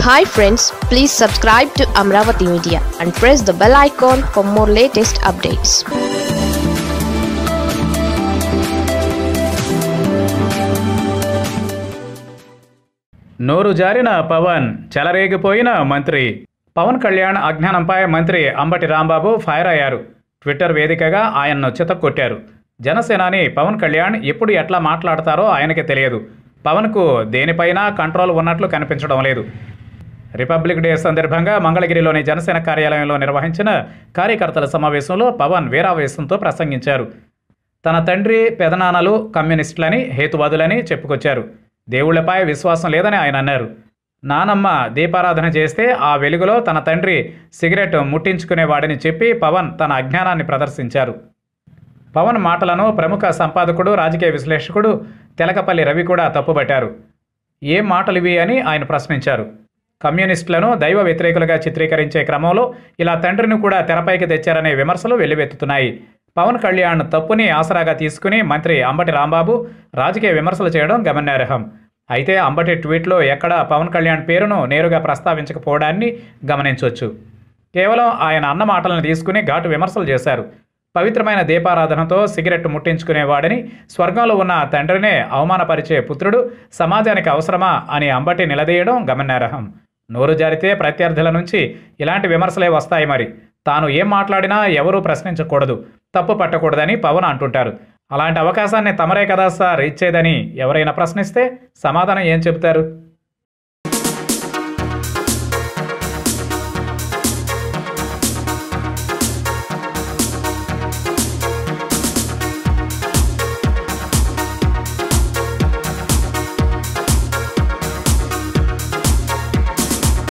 hi friends please subscribe to Amaravati media and press the bell icon for more latest updates నోరు జారిన పవన్ చెలరేగిపోయిన మంత్రి పవన్ కళ్యాణ్ అజ్ఞానంపై మంత్రి అంబటి రాంబాబు ఫైర్ అయ్యారు ట్విట్టర్ వేదికగా ఆయన్ను చితక్కొట్టారు జనసేనాని పవన్ కళ్యాణ్ ఎప్పుడు ఎట్లా మాట్లాడతారో ఆయనకే తెలియదు పవన్కు దేనిపైనా కంట్రోల్ ఉన్నట్లు కనిపించడం లేదు రిపబ్లిక్ డే సందర్భంగా మంగళగిరిలోని జనసేన కార్యాలయంలో నిర్వహించిన కార్యకర్తల సమావేశంలో పవన్ వీరావేశంతో ప్రసంగించారు తన తండ్రి పెదనాన్నలు కమ్యూనిస్టులని హేతువాదులని చెప్పుకొచ్చారు దేవుళ్లపై విశ్వాసం లేదని ఆయన అన్నారు నానమ్మ దీపారాధన చేస్తే ఆ వెలుగులో తన తండ్రి సిగరెట్ ముట్టించుకునేవాడని చెప్పి పవన్ తన అజ్ఞానాన్ని ప్రదర్శించారు పవన్ మాటలను ప్రముఖ సంపాదకుడు రాజకీయ విశ్లేషకుడు తెలకపల్లి రవి కూడా తప్పుబట్టారు ఏం మాటలివి అని ఆయన ప్రశ్నించారు కమ్యూనిస్టులను దైవ వ్యతిరేకులుగా చిత్రీకరించే క్రమంలో ఇలా తండ్రిని కూడా తెరపైకి తెచ్చారనే విమర్శలు వెల్లువెత్తుతున్నాయి పవన్ కళ్యాణ్ తప్పుని ఆసరాగా తీసుకుని మంత్రి అంబటి రాంబాబు రాజకీయ విమర్శలు చేయడం గమనార్హం అయితే అంబటి ట్వీట్లో ఎక్కడా పవన్ కళ్యాణ్ పేరును నేరుగా ప్రస్తావించకపోవడాన్ని గమనించవచ్చు కేవలం ఆయన అన్న మాటలను తీసుకుని ఘాటు విమర్శలు చేశారు పవిత్రమైన దీపారాధనతో సిగరెట్ ముట్టించుకునేవాడని స్వర్గంలో ఉన్న తండ్రినే అవమానపరిచే పుత్రుడు సమాజానికి అవసరమా అని అంబటి నిలదీయడం గమనార్హం నోరు జారితే ప్రత్యర్థుల నుంచి ఇలాంటి విమర్శలే వస్తాయి మరి తాను ఏం మాట్లాడినా ఎవరూ ప్రశ్నించకూడదు తప్పు పట్టకూడదని పవన్ అంటుంటారు అలాంటి అవకాశాన్ని తమరే కదా సార్ ఇచ్చేదని ఎవరైనా ప్రశ్నిస్తే సమాధానం ఏం చెబుతారు